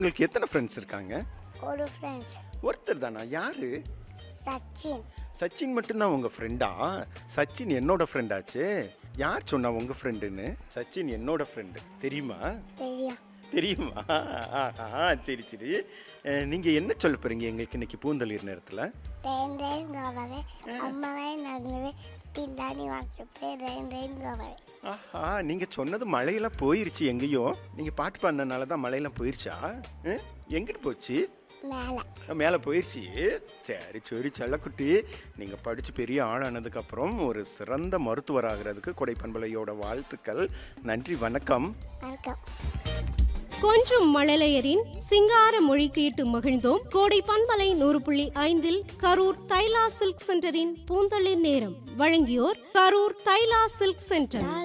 உங்களுக்கு எத்தனை ஃப்ரெண்ட்ஸ் இருக்காங்க ஒரு ஃப்ரெண்ட்ஸ் ஒருத்தர் தானா யாரு சச்சின் சச்சின் மட்டும்தான் உங்க ஃப்ரெண்டா சச்சின் என்னோட ஃப்ரெண்டாச்சே யார் சொன்னா உங்க ஃப்ரெண்டுன்னு சச்சின் என்னோட ஃப்ரெண்டு தெரியுமா தெரியும் தெரியுமா ஆஹா, சரி சரி அஹ், நீங்க என்ன சொல்ல போறீங்க எங்களுக்கு இன்னைக்கு பூந்தளிர் நேரத்துல ரெயின் ரெயின் கோவாவே அம்மாவே நடந்தவே தில்லானி வாட்ஸ்அப்பே ரெயின் ரெயின் கோவாவே ஆஹா நீங்க சொன்னது மழையெல்லாம் போயிருச்சு எங்கேயோ நீங்க பாட்டு பாடினனால தான் மழையெல்லாம் போயிருச்சா அஹ், எங்கிட்டு போச்சு மேலே மேலே போயிடுச்சு சரி சரி செல்லக்குட்டி நீங்கள் படித்து பெரிய ஆளானதுக்கப்புறம் ஒரு சிறந்த மருத்துவர் ஆகிறதுக்கு கொடைப்பண்பலையோட வாழ்த்துக்கள் நன்றி வணக்கம் வணக்கம் கொஞ்சம் மழலையரின் சிங்கார மொழி கேட்டு மகிழ்ந்தோம் கோடை பண்பலை நூறு புள்ளி ஐந்தில் கரூர் தைலா சில்க் சென்டரின் பூந்தளிர் நேரம் வழங்கியோர் கரூர் தைலா சில்க் சென்டர்